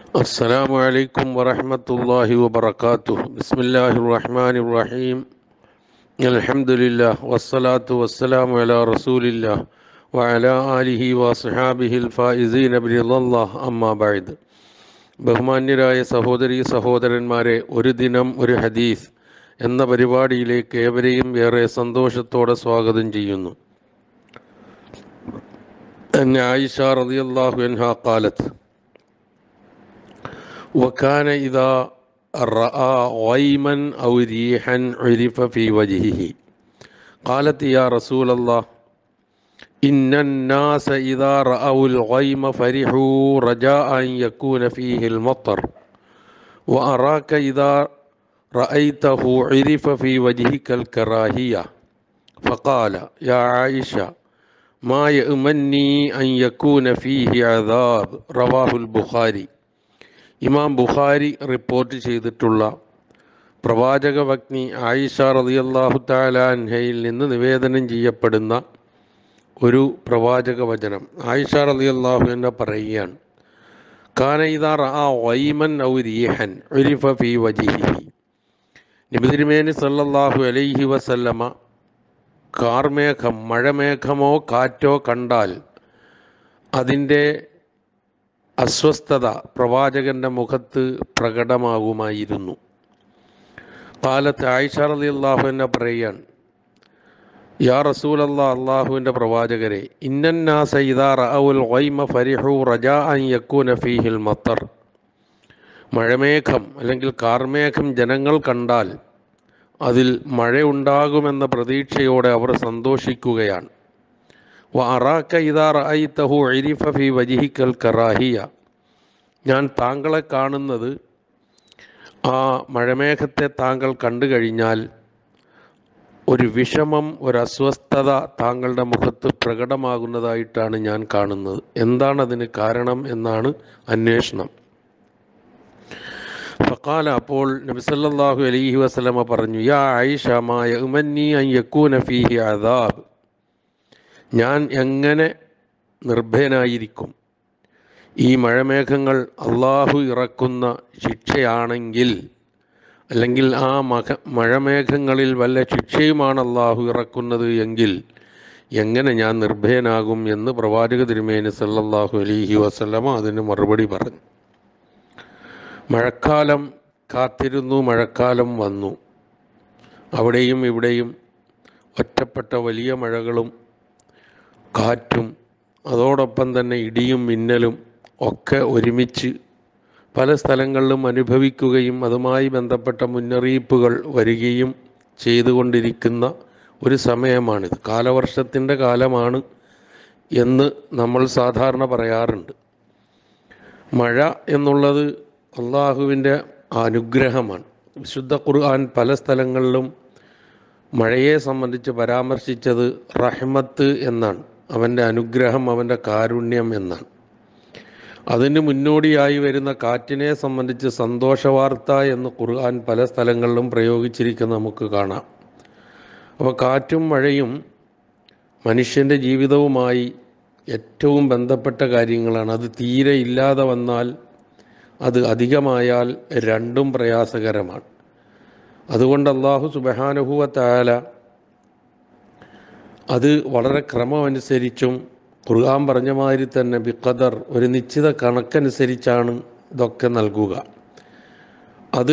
السلام عليكم ورحمة الله وبركاته بسم الله الرحمن الرحيم الحمد لله والصلاة والسلام على رسول الله وعلى آله وصحابه الفائزين برضا الله أما بعد ബഹുമാന്യരായ സഹോദരി സഹോദരന്മാരെ ഒരു ദിനം ഒരു ഹദീസ് എന്ന പരിപാടിയിലേക്ക് ഏവരെയും ഏറെ സന്തോഷത്തോടെ സ്വാഗതം ചെയ്യുന്നു أن عائشة رضي الله عنها قالت وكان إذا رأى غيما أو ريحا عرف في وجهه قالت يا رسول الله إن الناس إذا رأوا الغيم فرحوا رجاء أن يكون فيه المطر وأراك إذا رأيته عرف في وجهك الكراهية فقال يا عائشة ما يأمني أن يكون فيه عذاب رواه البخاري ഇമാം ബുഖാരി റിപ്പോർട്ട് ചെയ്തിട്ടുള്ള പ്രവാചക ഭഗ്നി ആയിഷ റളിയല്ലാഹു തആല അൻഹയിൽ നിന്ന് നിവേദനം ചെയ്യപ്പെടുന്ന ഒരു പ്രവാചക വചനം ആയിഷ റളിയല്ലാഹു അൻഹ പറയുകയാണ് കാന ഇദാ റഅ വൈമൻ ഔ റീഹൻ ഉരിഫ ഫീ വജിഹിഹി നബി തിരുമേനി സല്ലല്ലാഹു അലൈഹി വസല്ലമ കാർമേഘം മഴമേഘമോ കാറ്റോ കണ്ടാൽ അതിൻ്റെ അസ്വസ്ഥത പ്രവാചകന്റെ മുഖത്ത് പ്രകടമാകുമായിരുന്നു കാലത്ത് ആയിഷ റലി അള്ളാഹു എന്നെ പറയുകയാണ് യാ റസൂൽ അല്ലാ അള്ളാഹുവിൻ്റെ പ്രവാചകരെ ഇന്നന്നാസ ഇദാ റഅവുൽ ഗൈമ ഫരിഹു റജാ അൻ യക്കൂന ഫീഹിൽ മത്തർ മഴമേഘം അല്ലെങ്കിൽ കാർമേഘം ജനങ്ങൾ കണ്ടാൽ അതിൽ മഴയുണ്ടാകുമെന്ന പ്രതീക്ഷയോടെ അവർ സന്തോഷിക്കുകയാണ് വറാക്ക ഇതാ റഅയ്തഹു ഇരിഫ ഫി വജിഹിക്കൽ കറാഹിയ ഞാൻ താങ്കളെ കാണുന്നത് ആ മഴമേഘത്തെ താങ്കൾ കണ്ടു കഴിഞ്ഞാൽ ഒരു വിഷമം ഒരു അസ്വസ്ഥത താങ്കളുടെ മുഖത്ത് പ്രകടമാകുന്നതായിട്ടാണ് ഞാൻ കാണുന്നത് എന്താണ് അതിന് കാരണം എന്നാണ് അന്വേഷണം ഫക്കാല അപ്പോൾ നബിസല്ലാഹു അലൈഹി വസല്ലമ പറഞ്ഞു യാ ആയിഷ മാ യഅ്മന്നി അൻ യകൂന ഫീഹി അദാബ് ഞാൻ എങ്ങനെ നിർഭയനായിരിക്കും ഈ മഴമേഘങ്ങൾ അള്ളാഹു ഇറക്കുന്ന ശിക്ഷയാണെങ്കിൽ അല്ലെങ്കിൽ ആ മക മഴമേഘങ്ങളിൽ വല്ല ശിക്ഷയുമാണ് അള്ളാഹു ഇറക്കുന്നത് എങ്കിൽ എങ്ങനെ ഞാൻ നിർഭയനാകും എന്ന് പ്രവാചക തിരുമേനി സല്ലല്ലാഹു അലൈഹി വസല്ലമ അതിന് മറുപടി പറഞ്ഞു മഴക്കാലം കാത്തിരുന്നു മഴക്കാലം വന്നു അവിടെയും ഇവിടെയും ഒറ്റപ്പെട്ട വലിയ മഴകളും കാറ്റും അതോടൊപ്പം തന്നെ ഇടിയും മിന്നലും ഒക്കെ ഒരുമിച്ച് പല സ്ഥലങ്ങളിലും അനുഭവിക്കുകയും അതുമായി ബന്ധപ്പെട്ട മുന്നറിയിപ്പുകൾ വരികയും ചെയ്തുകൊണ്ടിരിക്കുന്ന ഒരു സമയമാണിത് കാലവർഷത്തിൻ്റെ കാലമാണ് എന്ന് നമ്മൾ സാധാരണ പറയാറുണ്ട് മഴ എന്നുള്ളത് അള്ളാഹുവിൻ്റെ അനുഗ്രഹമാണ് വിശുദ്ധ ഖുർആൻ പല സ്ഥലങ്ങളിലും മഴയെ സംബന്ധിച്ച് പരാമർശിച്ചത് റഹ്മത്ത് എന്നാണ് അവൻ്റെ അനുഗ്രഹം അവൻ്റെ കാരുണ്യം എന്നാണ് അതിന് മുന്നോടിയായി വരുന്ന കാറ്റിനെ സംബന്ധിച്ച് സന്തോഷവാർത്ത എന്ന് ഖുർആൻ പല സ്ഥലങ്ങളിലും പ്രയോഗിച്ചിരിക്കുന്ന നമുക്ക് കാണാം അപ്പോൾ കാറ്റും മഴയും മനുഷ്യൻ്റെ ജീവിതവുമായി ഏറ്റവും ബന്ധപ്പെട്ട കാര്യങ്ങളാണ് അത് തീരെ ഇല്ലാതെ വന്നാൽ അത് അധികമായാൽ രണ്ടും പ്രയാസകരമാണ് അതുകൊണ്ട് അള്ളാഹു സുബഹാനുഹുവ താല അത് വളരെ ക്രമമനുസരിച്ചും ഖുർആൻ പറഞ്ഞ മാതിരി തന്നെ ബിഖദർ ഒരു നിശ്ചിത കണക്കനുസരിച്ചാണ് ഇതൊക്കെ നൽകുക അത്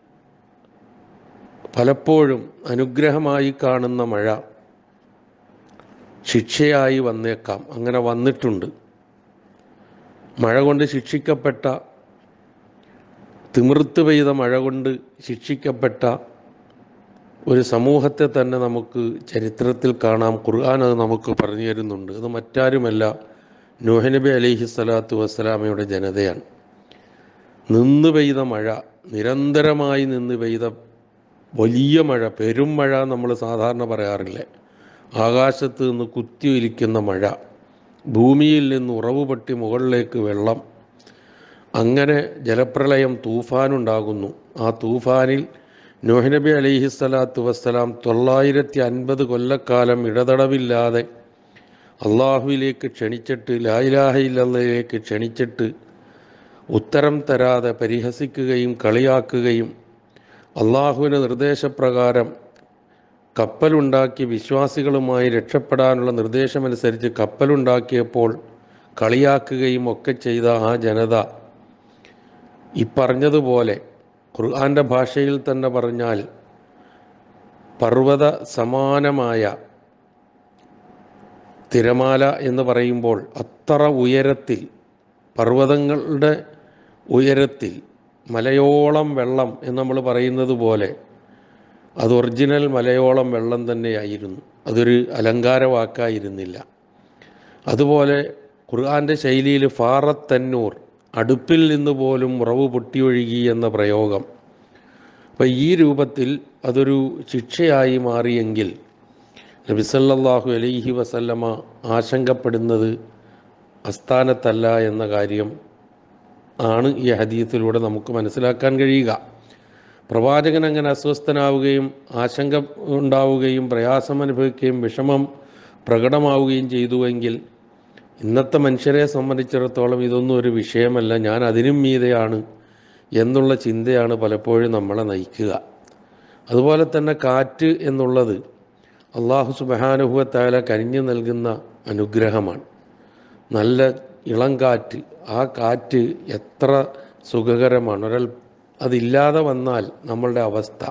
പലപ്പോഴും അനുഗ്രഹമായി കാണുന്ന മഴ ശിക്ഷയായി വന്നേക്കാം അങ്ങനെ വന്നിട്ടുണ്ട് മഴ കൊണ്ട് ശിക്ഷിക്കപ്പെട്ട തിമിർത്ത് പെയ്ത മഴ കൊണ്ട് ശിക്ഷിക്കപ്പെട്ട ഒരു സമൂഹത്തെ തന്നെ നമുക്ക് ചരിത്രത്തിൽ കാണാം ഖുർആൻ അത് നമുക്ക് പറഞ്ഞു തരുന്നുണ്ട് അത് മറ്റാരുമല്ല നൂഹനബി അലിഹി സ്വലാത്തു വസ്സലാമയുടെ ജനതയാണ് നിന്ന് പെയ്ത മഴ നിരന്തരമായി നിന്ന് പെയ്ത വലിയ മഴ പെരും മഴ നമ്മൾ സാധാരണ പറയാറില്ലേ ആകാശത്ത് നിന്ന് കുത്തിയൊലിക്കുന്ന മഴ ഭൂമിയിൽ നിന്ന് ഉറവ് പൊട്ടി മുകളിലേക്ക് വെള്ളം അങ്ങനെ ജലപ്രളയം തൂഫാനുണ്ടാകുന്നു ആ തൂഫാനിൽ നൂഹ്നബി അലിഹിസ്സലാത്തു വസ്സലാം തൊള്ളായിരത്തി അൻപത് കൊല്ലക്കാലം ഇടതടവില്ലാതെ അള്ളാഹുവിലേക്ക് ക്ഷണിച്ചിട്ട് ലായിലാഹയിലേക്ക് ക്ഷണിച്ചിട്ട് ഉത്തരം തരാതെ പരിഹസിക്കുകയും കളിയാക്കുകയും അള്ളാഹുവിൻ്റെ നിർദ്ദേശപ്രകാരം കപ്പലുണ്ടാക്കി വിശ്വാസികളുമായി രക്ഷപ്പെടാനുള്ള നിർദ്ദേശമനുസരിച്ച് കപ്പലുണ്ടാക്കിയപ്പോൾ കളിയാക്കുകയും ഒക്കെ ചെയ്ത ആ ജനത ഈ പറഞ്ഞതുപോലെ ഖുർആൻ്റെ ഭാഷയിൽ തന്നെ പറഞ്ഞാൽ പർവ്വത സമാനമായ തിരമാല എന്ന് പറയുമ്പോൾ അത്ര ഉയരത്തിൽ പർവ്വതങ്ങളുടെ ഉയരത്തിൽ മലയോളം വെള്ളം എന്ന് നമ്മൾ പറയുന്നത് പോലെ അത് ഒറിജിനൽ മലയോളം വെള്ളം തന്നെയായിരുന്നു അതൊരു അലങ്കാര വാക്കായിരുന്നില്ല അതുപോലെ ഖുർആൻ്റെ ശൈലിയിൽ ഫാറത്തന്നൂർ അടുപ്പിൽ നിന്ന് പോലും ഉറവ് പൊട്ടിയൊഴുകി എന്ന പ്രയോഗം അപ്പോൾ ഈ രൂപത്തിൽ അതൊരു ശിക്ഷയായി മാറിയെങ്കിൽ നബിസല്ലാഹു അലൈഹി വസല്ലമ ആശങ്കപ്പെടുന്നത് അസ്ഥാനത്തല്ല എന്ന കാര്യം ആണ് ഈ ഹദീത്തിലൂടെ നമുക്ക് മനസ്സിലാക്കാൻ കഴിയുക പ്രവാചകൻ അങ്ങനെ അസ്വസ്ഥനാവുകയും ആശങ്ക ഉണ്ടാവുകയും പ്രയാസം അനുഭവിക്കുകയും വിഷമം പ്രകടമാവുകയും ചെയ്തുവെങ്കിൽ ഇന്നത്തെ മനുഷ്യരെ സംബന്ധിച്ചിടത്തോളം ഇതൊന്നും ഒരു വിഷയമല്ല ഞാൻ അതിനും മീതെയാണ് എന്നുള്ള ചിന്തയാണ് പലപ്പോഴും നമ്മളെ നയിക്കുക അതുപോലെ തന്നെ കാറ്റ് എന്നുള്ളത് അള്ളാഹു സുബഹാനുഭവത്തായ കനിഞ്ഞു നൽകുന്ന അനുഗ്രഹമാണ് നല്ല ഇളം കാറ്റ് ആ കാറ്റ് എത്ര സുഖകരമാണ് ഒരാൾ അതില്ലാതെ വന്നാൽ നമ്മളുടെ അവസ്ഥ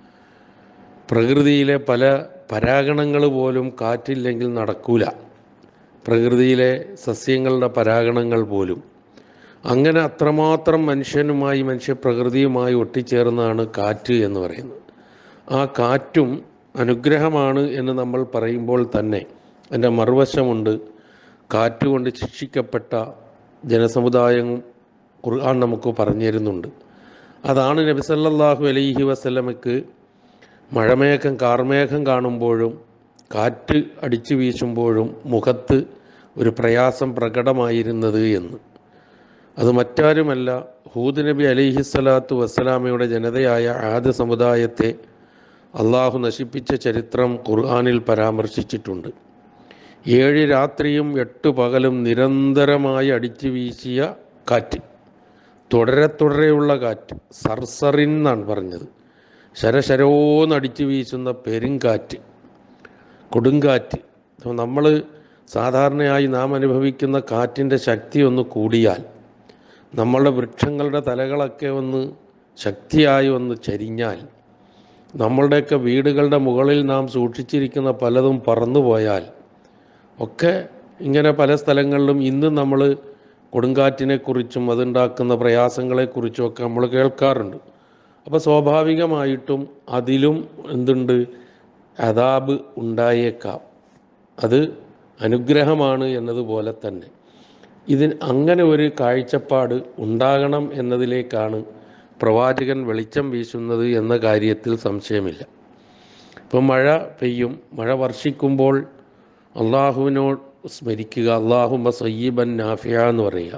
പ്രകൃതിയിലെ പല പരാഗണങ്ങൾ പോലും കാറ്റില്ലെങ്കിൽ നടക്കൂല പ്രകൃതിയിലെ സസ്യങ്ങളുടെ പരാഗണങ്ങൾ പോലും അങ്ങനെ അത്രമാത്രം മനുഷ്യനുമായി മനുഷ്യപ്രകൃതിയുമായി ഒട്ടിച്ചേർന്നാണ് കാറ്റ് എന്ന് പറയുന്നത് ആ കാറ്റും അനുഗ്രഹമാണ് എന്ന് നമ്മൾ പറയുമ്പോൾ തന്നെ എൻ്റെ മറുവശമുണ്ട് കാറ്റുകൊണ്ട് ശിക്ഷിക്കപ്പെട്ട ജനസമുദായം ഖുർആൻ നമുക്ക് പറഞ്ഞു തരുന്നുണ്ട് അതാണ് നബിസല്ലാഹു അലൈഹി വസല്ലമയ്ക്ക് മഴമേഘം കാർമേഘം കാണുമ്പോഴും കാറ്റ് അടിച്ചു വീശുമ്പോഴും മുഖത്ത് ഒരു പ്രയാസം പ്രകടമായിരുന്നത് എന്ന് അത് മറ്റാരുമല്ല ഹൂദ് നബി അലിഹിസ്സലാത്തു വസ്സലാമയുടെ ജനതയായ ആദ്യ സമുദായത്തെ അള്ളാഹു നശിപ്പിച്ച ചരിത്രം ഖുർആാനിൽ പരാമർശിച്ചിട്ടുണ്ട് ഏഴ് രാത്രിയും എട്ട് പകലും നിരന്തരമായി അടിച്ചു വീശിയ കാറ്റ് തുടരെ തുടരെയുള്ള കാറ്റ് സർസറിൻ എന്നാണ് പറഞ്ഞത് ശരശരോന്നടിച്ചു വീശുന്ന പെരുങ്കാറ്റ് കൊടുങ്കാറ്റ് നമ്മൾ സാധാരണയായി നാം അനുഭവിക്കുന്ന കാറ്റിൻ്റെ ശക്തി ഒന്ന് കൂടിയാൽ നമ്മളുടെ വൃക്ഷങ്ങളുടെ തലകളൊക്കെ ഒന്ന് ശക്തിയായി ഒന്ന് ചരിഞ്ഞാൽ നമ്മളുടെയൊക്കെ വീടുകളുടെ മുകളിൽ നാം സൂക്ഷിച്ചിരിക്കുന്ന പലതും പറന്നുപോയാൽ ഒക്കെ ഇങ്ങനെ പല സ്ഥലങ്ങളിലും ഇന്ന് നമ്മൾ കൊടുങ്കാറ്റിനെക്കുറിച്ചും അതുണ്ടാക്കുന്ന പ്രയാസങ്ങളെക്കുറിച്ചും ഒക്കെ നമ്മൾ കേൾക്കാറുണ്ട് അപ്പോൾ സ്വാഭാവികമായിട്ടും അതിലും എന്തുണ്ട് അതാബ് ഉണ്ടായേക്കാം അത് അനുഗ്രഹമാണ് എന്നതുപോലെ തന്നെ ഇതിന് അങ്ങനെ ഒരു കാഴ്ചപ്പാട് ഉണ്ടാകണം എന്നതിലേക്കാണ് പ്രവാചകൻ വെളിച്ചം വീശുന്നത് എന്ന കാര്യത്തിൽ സംശയമില്ല ഇപ്പം മഴ പെയ്യും മഴ വർഷിക്കുമ്പോൾ അള്ളാഹുവിനോട് സ്മരിക്കുക അള്ളാഹുമ സയ്യീബൻ നാഫിയ എന്ന് പറയുക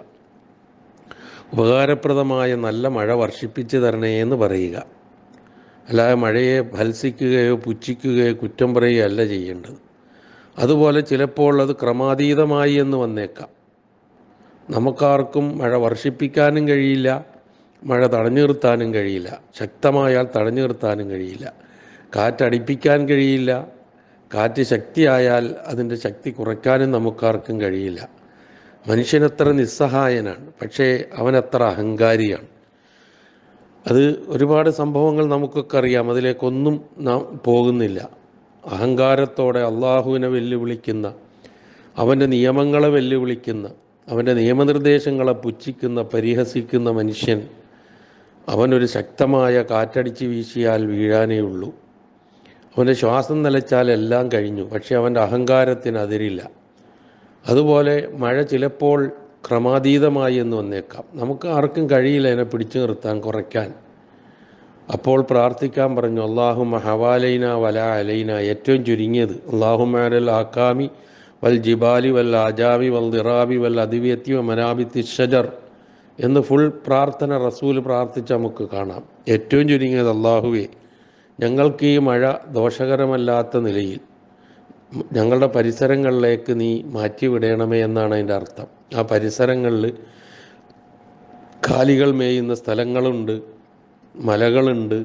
ഉപകാരപ്രദമായ നല്ല മഴ വർഷിപ്പിച്ച് തരണേ എന്ന് പറയുക അല്ലാതെ മഴയെ ഭത്സിക്കുകയോ പുച്ഛിക്കുകയോ കുറ്റം പറയുകയോ അല്ല ചെയ്യേണ്ടത് അതുപോലെ ചിലപ്പോൾ അത് ക്രമാതീതമായി എന്ന് വന്നേക്കാം നമുക്കാർക്കും മഴ വർഷിപ്പിക്കാനും കഴിയില്ല മഴ തടഞ്ഞു നിർത്താനും കഴിയില്ല ശക്തമായാൽ തടഞ്ഞു നിർത്താനും കഴിയില്ല കാറ്റടിപ്പിക്കാൻ കഴിയില്ല കാറ്റ് ശക്തിയായാൽ അതിൻ്റെ ശക്തി കുറയ്ക്കാനും നമുക്കാർക്കും കഴിയില്ല മനുഷ്യനത്ര നിസ്സഹായനാണ് പക്ഷേ അവനത്ര അഹങ്കാരിയാണ് അത് ഒരുപാട് സംഭവങ്ങൾ നമുക്കൊക്കെ അറിയാം അതിലേക്കൊന്നും നാം പോകുന്നില്ല അഹങ്കാരത്തോടെ അള്ളാഹുവിനെ വെല്ലുവിളിക്കുന്ന അവൻ്റെ നിയമങ്ങളെ വെല്ലുവിളിക്കുന്ന അവൻ്റെ നിയമനിർദ്ദേശങ്ങളെ പുച്ഛിക്കുന്ന പരിഹസിക്കുന്ന മനുഷ്യൻ അവനൊരു ശക്തമായ കാറ്റടിച്ച് വീശിയാൽ വീഴാനേ ഉള്ളൂ അവൻ്റെ ശ്വാസം നിലച്ചാൽ എല്ലാം കഴിഞ്ഞു പക്ഷേ അവൻ്റെ അഹങ്കാരത്തിന് അതിരില്ല അതുപോലെ മഴ ചിലപ്പോൾ ക്രമാതീതമായി എന്ന് വന്നേക്കാം നമുക്ക് ആർക്കും കഴിയില്ല അതിനെ പിടിച്ചു നിർത്താൻ കുറയ്ക്കാൻ അപ്പോൾ പ്രാർത്ഥിക്കാൻ പറഞ്ഞു അള്ളാഹു ഹവാലൈന വല അലൈന ഏറ്റവും ചുരുങ്ങിയത് അള്ളാഹു മാരൽ ആക്കാമി വൽ ജിബാലി വൽ ആജാബി വൽ ദിറാബി വൽ അതിവ്യത്തി മനാബിത്തി ഷജർ എന്ന് ഫുൾ പ്രാർത്ഥന റസൂൽ പ്രാർത്ഥിച്ച് നമുക്ക് കാണാം ഏറ്റവും ചുരുങ്ങിയത് അള്ളാഹുവെ ഞങ്ങൾക്ക് ഈ മഴ ദോഷകരമല്ലാത്ത നിലയിൽ ഞങ്ങളുടെ പരിസരങ്ങളിലേക്ക് നീ മാറ്റിവിടണമേ എന്നാണ് അതിൻ്റെ അർത്ഥം ആ പരിസരങ്ങളിൽ കാലികൾ മേയുന്ന സ്ഥലങ്ങളുണ്ട് മലകളുണ്ട്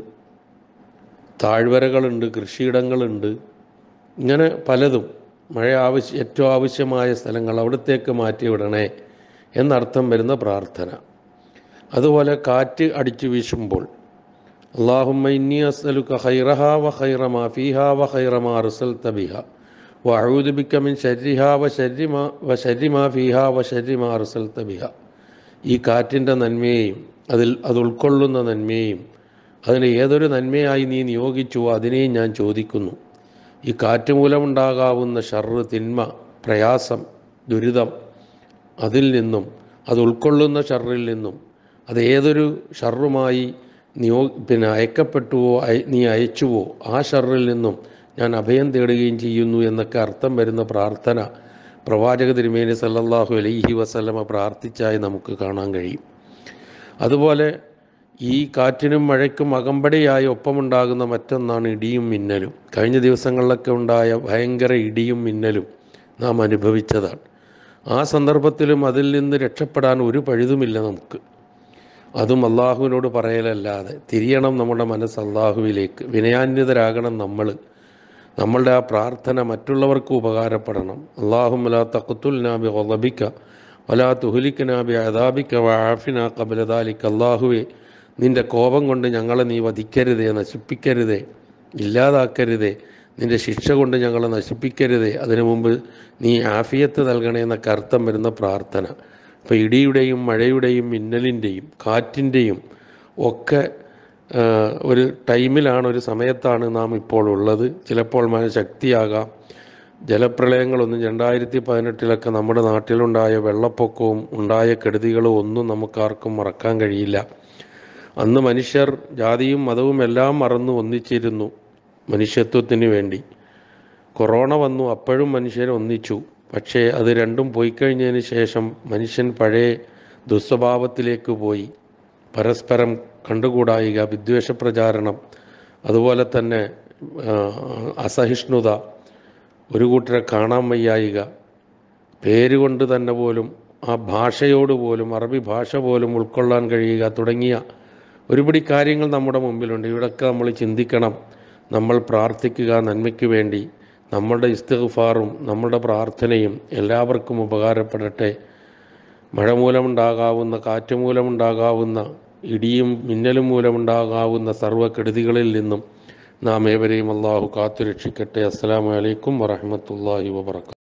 താഴ്വരകളുണ്ട് കൃഷിയിടങ്ങളുണ്ട് ഇങ്ങനെ പലതും മഴ ആവശ്യ ഏറ്റവും ആവശ്യമായ സ്ഥലങ്ങൾ അവിടത്തേക്ക് മാറ്റിവിടണേ എന്നർത്ഥം വരുന്ന പ്രാർത്ഥന അതുപോലെ കാറ്റ് അടിച്ചു വീശുമ്പോൾ അള്ളാഹുമ്മ ഇന്നി അസ്അലുക ഖൈറഹ വ ഖൈറ മാ ഫീഹ വ ഖൈറ മാ അർസൽത ബിഹ വ അഊദു ബിക മിൻ ശർരിഹ വ ശർരി മാ വ ശർരി മാ ഫീഹ വ ശർരി മാ അർസൽത ബിഹ ഈ കാറ്റിൻ്റെ നന്മയെയും അതിൽ അത് ഉൾക്കൊള്ളുന്ന നന്മയെയും അതിന് ഏതൊരു നന്മയായി നീ നിയോഗിച്ചുവോ അതിനെയും ഞാൻ ചോദിക്കുന്നു ഈ കാറ്റ് മൂലമുണ്ടാകാവുന്ന ഷർറ് തിന്മ പ്രയാസം ദുരിതം അതിൽ നിന്നും അത് ഉൾക്കൊള്ളുന്ന ഷർറിൽ നിന്നും അത് ഏതൊരു ഷർറുമായി നിയോ പിന്നെ അയക്കപ്പെട്ടുവോ അയ- നീ അയച്ചുവോ ആ ഷർറിൽ നിന്നും ഞാൻ അഭയം തേടുകയും ചെയ്യുന്നു എന്നൊക്കെ അർത്ഥം വരുന്ന പ്രാർത്ഥന പ്രവാചക തിരുമേനി സല്ലല്ലാഹു അലൈഹി വസല്ലമ പ്രാർത്ഥിച്ചായി നമുക്ക് കാണാൻ കഴിയും അതുപോലെ ഈ കാറ്റിനും മഴയ്ക്കും അകമ്പടിയായി ഒപ്പമുണ്ടാകുന്ന മറ്റൊന്നാണ് ഇടിയും മിന്നലും കഴിഞ്ഞ ദിവസങ്ങളിലൊക്കെ ഉണ്ടായ ഭയങ്കര ഇടിയും മിന്നലും നാം അനുഭവിച്ചതാണ് ആ സന്ദർഭത്തിലും അതിൽ നിന്ന് രക്ഷപ്പെടാൻ ഒരു പഴുതുമില്ല നമുക്ക് അതും അള്ളാഹുവിനോട് പറയലല്ലാതെ തിരിയണം നമ്മുടെ മനസ്സ് അള്ളാഹുവിലേക്ക് വിനയാന്വിതരാകണം നമ്മൾ നമ്മളുടെ ആ പ്രാർത്ഥന മറ്റുള്ളവർക്ക് ഉപകാരപ്പെടണം അള്ളാഹുമലാ തഖത്തുൽ നാബി ഒലബിക്ക വലാ തുഹലിക്ക് നാബി അദാബിക്ക വാഫിന കബലദാലിക്ക് അള്ളാഹുവെ നിന്റെ കോപം കൊണ്ട് ഞങ്ങളെ നീ വധിക്കരുതേ നശിപ്പിക്കരുതേ ഇല്ലാതാക്കരുതേ നിന്റെ ശിക്ഷ കൊണ്ട് ഞങ്ങളെ നശിപ്പിക്കരുതേ അതിനു മുമ്പ് നീ ആഫിയത്ത് നൽകണേ എന്നൊക്കെ അർത്ഥം വരുന്ന പ്രാർത്ഥന അപ്പോൾ ഇടിയുടെയും മഴയുടെയും മിന്നലിൻ്റെയും കാറ്റിൻ്റെയും ഒക്കെ ആ, ഒരു ടൈമിലാണ് ഒരു സമയത്താണ് നാം ഇപ്പോൾ ഉള്ളത് ചിലപ്പോൾ മഴ ശക്തിയാകാം ജലപ്രളയങ്ങളൊന്നും രണ്ടായിരത്തി പതിനെട്ടിലൊക്കെ നമ്മുടെ നാട്ടിലുണ്ടായ വെള്ളപ്പൊക്കവും ഉണ്ടായ കെടുതികളും ഒന്നും നമുക്കാർക്കും മറക്കാൻ കഴിയില്ല അന്ന് മനുഷ്യർ ജാതിയും മതവും എല്ലാം മറന്നു ഒന്നിച്ചിരുന്നു മനുഷ്യത്വത്തിന് വേണ്ടി കൊറോണ വന്നു അപ്പോഴും മനുഷ്യർ ഒന്നിച്ചു പക്ഷേ അത് രണ്ടും പോയി കഴിഞ്ഞതിന് ശേഷം മനുഷ്യൻ പഴയ ദുസ്വഭാവത്തിലേക്ക് പോയി പരസ്പരം കണ്ടുകൂടായിക വിദ്വേഷ പ്രചാരണം അതുപോലെ തന്നെ ആ, അസഹിഷ്ണുത ഒരു കൂട്ടരെ കാണാൻ വയ്യായിക പേരുകൊണ്ട് തന്നെ പോലും ആ ഭാഷയോട് പോലും അറബി ഭാഷ പോലും ഉൾക്കൊള്ളാൻ കഴിയുക തുടങ്ങിയ ഒരുപിടി കാര്യങ്ങൾ നമ്മുടെ മുമ്പിലുണ്ട് ഇവിടൊക്കെ നമ്മൾ ചിന്തിക്കണം നമ്മൾ പ്രാർത്ഥിക്കുക നന്മയ്ക്ക് വേണ്ടി നമ്മളുടെ ഇസ്തിഗ്ഫാറും നമ്മുടെ പ്രാർത്ഥനയും എല്ലാവർക്കും ഉപകാരപ്പെടട്ടെ മഴ മൂലമുണ്ടാകാവുന്ന കാറ്റ് മൂലമുണ്ടാകാവുന്ന ഇടിയും മിന്നലും മൂലമുണ്ടാകാവുന്ന സർവ്വകെടുതികളിൽ നിന്നും നാം ഏവരെയും അള്ളാഹു കാത്തുരക്ഷിക്കട്ടെ അസ്സലാമു അലൈക്കും വറഹ്മത്തുള്ളാഹി വബറകാതുഹു